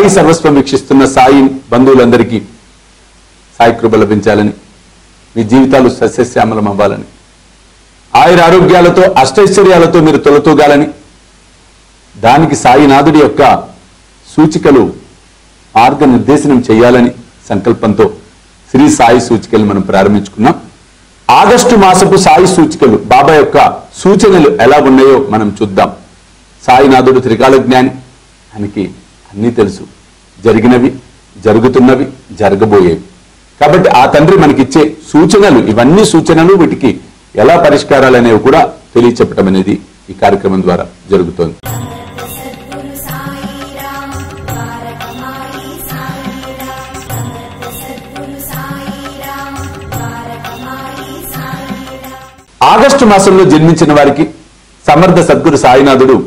సాయి సర్వస్వం వీక్షిస్తున్న సాయి బంధువులందరికీ సాయి కృప లభించాలని మీ జీవితాలు సస్యశ్యామలం అవ్వాలని ఆయుర ఆరోగ్యాలతో అష్టైశ్వర్యాలతో మీరు తొలతూగాలని దానికి సాయినాథుడి యొక్క సూచికలు మార్గనిర్దేశనం చేయాలని సంకల్పంతో శ్రీ సాయి సూచికలు మనం ప్రారంభించుకున్నాం ఆగస్టు మాసపు సాయి సూచికలు బాబా యొక్క సూచనలు ఎలా ఉన్నాయో మనం చూద్దాం సాయినాథుడు త్రికాల జ్ఞాని ఆయనకి అన్నీ తెలుసు జరిగినవి జరుగుతున్నవి జరగబోయేవి కాబట్టి ఆ తండ్రి మనకిచ్చే సూచనలు ఇవన్నీ సూచనలు వీటికి ఎలా పరిష్కారాలు అనేవి కూడా తెలియచెప్పటం అనేది ఈ కార్యక్రమం ద్వారా జరుగుతోంది సద్గురు సాయి రామ ద్వారకమాయి సాయి రామ సద్గురు సాయి రామ ద్వారకమాయి సాయి రామ ఆగస్టు మాసంలో జన్మించిన వారికి సమర్థ సద్గురు సాయినాథుడు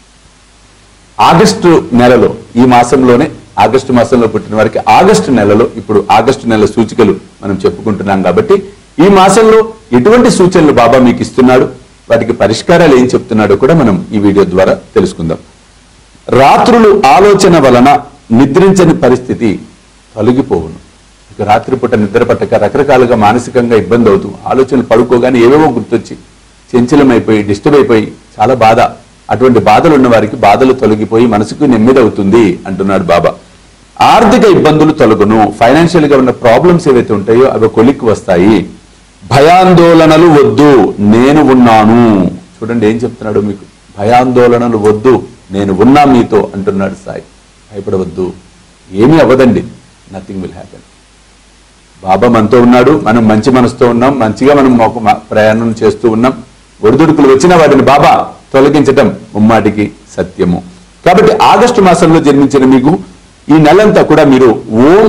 ఆగస్టు నెలలో ఈ మాసంలోనే ఆగస్టు మాసంలో పుట్టిన వారికి ఆగస్టు నెలలో ఇప్పుడు ఆగస్టు నెల సూచికలు మనం చెప్పుకుంటున్నాం కాబట్టి ఈ మాసంలో ఎటువంటి సూచనలు బాబా మీకు ఇస్తున్నాడు వాటికి పరిష్కారాలు ఏం చెప్తున్నాడో కూడా మనం ఈ వీడియో ద్వారా తెలుసుకుందాం రాత్రులు ఆలోచన వలన నిద్రించని పరిస్థితి తొలగిపోవును ఇక రాత్రిపూట నిద్ర పట్టక రకరకాలుగా మానసికంగా ఇబ్బంది అవుతూ ఆలోచనలు పడుకోగానే ఏవేవో గుర్తొచ్చి చంచలమైపోయి డిస్టర్బ్ అయిపోయి చాలా బాధ అటువంటి బాధలు ఉన్న వారికి బాధలు తొలగిపోయి మనసుకు నెమ్మది అవుతుంది అంటున్నాడు బాబా ఆర్థిక ఇబ్బందులు తొలగును ఫైనాన్షియల్ గా ఉన్న ప్రాబ్లమ్స్ ఏవైతే ఉంటాయో అవి కొలిక్కి వస్తాయి భయాందోళనలు వద్దు నేను ఉన్నాను చూడండి ఏం చెప్తున్నాడు మీకు భయాందోళనలు వద్దు నేను ఉన్నా మీతో అంటున్నాడు సాయి భయపడవద్దు ఏమీ అవ్వదండి నథింగ్ విల్ హ్యాపెన్ బాబా మనతో ఉన్నాడు మనం మంచి మనసుతో ఉన్నాం మంచిగా మనం ఒక మ- ప్రయాణం చేస్తూ ఉన్నాం ఒడిదుడుకులు వచ్చిన వాటిని బాబా తొలగించటం ముమ్మాటికి సత్యము కాబట్టి ఆగస్టు మాసంలో జన్మించిన మీకు ఈ నెలంతా కూడా మీరు ఓం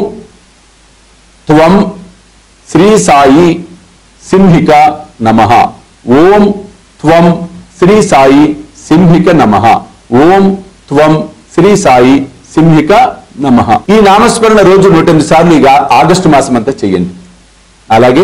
త్వం శ్రీ సాయి సింహిక నమ ఓం త్వం శ్రీ సాయి సింహిక నమ ఓం త్వం శ్రీ సాయి సింహిక నమ ఈ నామస్మరణ రోజు నూట ఎనిమిది సార్లు ఇక ఆగస్టు మాసం అంతా చెయ్యండి అలాగే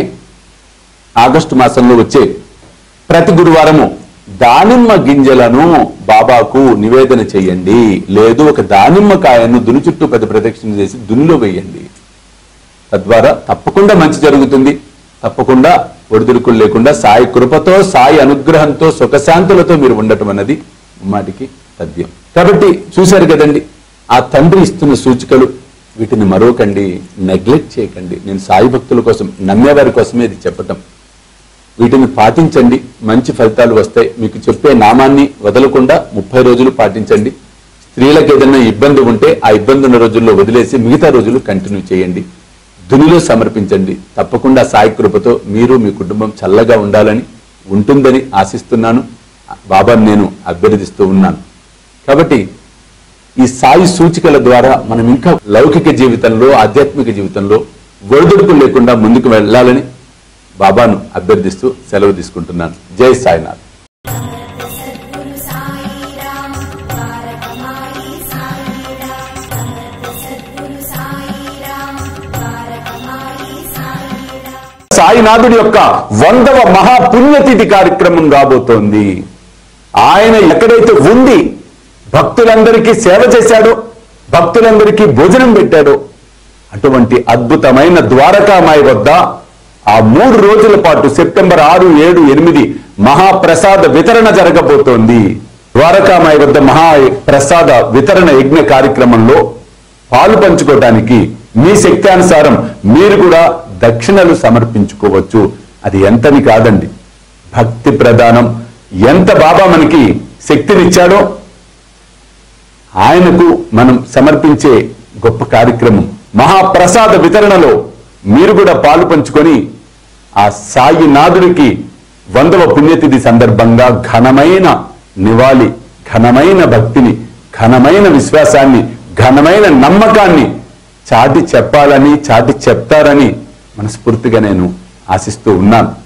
ఆగస్టు మాసంలో వచ్చే ప్రతి గురువారము దానిమ్మ గింజలను బాబాకు నివేదన చేయండి లేదు ఒక దానిమ్మ కాయను దుని చుట్టూ పెద్ద ప్రదక్షిణ చేసి దునిలో వేయండి తద్వారా తప్పకుండా మంచి జరుగుతుంది తప్పకుండా ఒడిదుడుకులు లేకుండా సాయి కృపతో సాయి అనుగ్రహంతో సుఖశాంతులతో మీరు ఉండటం అన్నది మాటికి తథ్యం కాబట్టి చూశారు కదండి ఆ తండ్రి ఇస్తున్న సూచికలు వీటిని మరొకండి నెగ్లెక్ట్ చేయకండి నేను సాయి భక్తుల కోసం నమ్మేవారి కోసమే ఇది చెప్పటం వీటిని పాటించండి మంచి ఫలితాలు వస్తాయి మీకు చెప్పే నామాన్ని వదలకుండా ముప్పై రోజులు పాటించండి స్త్రీలకు ఏదైనా ఇబ్బంది ఉంటే ఆ ఇబ్బంది ఉన్న రోజుల్లో వదిలేసి మిగతా రోజులు కంటిన్యూ చేయండి దునిలో సమర్పించండి తప్పకుండా సాయి కృపతో మీరు మీ కుటుంబం చల్లగా ఉండాలని ఉంటుందని ఆశిస్తున్నాను బాబాను నేను అభ్యర్థిస్తూ ఉన్నాను కాబట్టి ఈ సాయి సూచికల ద్వారా మనం ఇంకా లౌకిక జీవితంలో ఆధ్యాత్మిక జీవితంలో ఒడిదుడుకులు లేకుండా ముందుకు వెళ్ళాలని బాబాను అభ్యర్థిస్తూ సెలవు తీసుకుంటున్నాను జై సాయినాథ్ సద్గురు సాయి రామ ద్వారకమాయి సాయి రామ సద్గురు సాయి రామ ద్వారకమాయి సాయి రామ సాయినాథుడి యొక్క వందవ మహాపుణ్యతిథి కార్యక్రమం రాబోతోంది ఆయన ఎక్కడైతే ఉండి భక్తులందరికీ సేవ చేశాడో భక్తులందరికీ భోజనం పెట్టాడో అటువంటి అద్భుతమైన ద్వారకామాయి వద్ద ఆ మూడు రోజుల పాటు సెప్టెంబర్ ఆరు ఏడు ఎనిమిది మహాప్రసాద వితరణ జరగబోతోంది ద్వారకామాయి వద్ద మహా ప్రసాద వితరణ యజ్ఞ కార్యక్రమంలో పాలు పంచుకోవడానికి మీ శక్తి అనుసారం మీరు కూడా దక్షిణలు సమర్పించుకోవచ్చు అది ఎంతని కాదండి భక్తి ప్రధానం ఎంత బాబా మనకి శక్తినిచ్చాడో ఆయనకు మనం సమర్పించే గొప్ప కార్యక్రమం మహాప్రసాద వితరణలో మీరు కూడా పాలు పంచుకొని ఆ సాయి నాదుడికి వందవ పుణ్యతిథి సందర్భంగా ఘనమైన నివాళి ఘనమైన భక్తిని ఘనమైన విశ్వాసాన్ని ఘనమైన నమ్మకాన్ని చాటి చెప్పాలని చాటి చెప్తారని మనస్ఫూర్తిగా నేను ఆశిస్తూ ఉన్నాను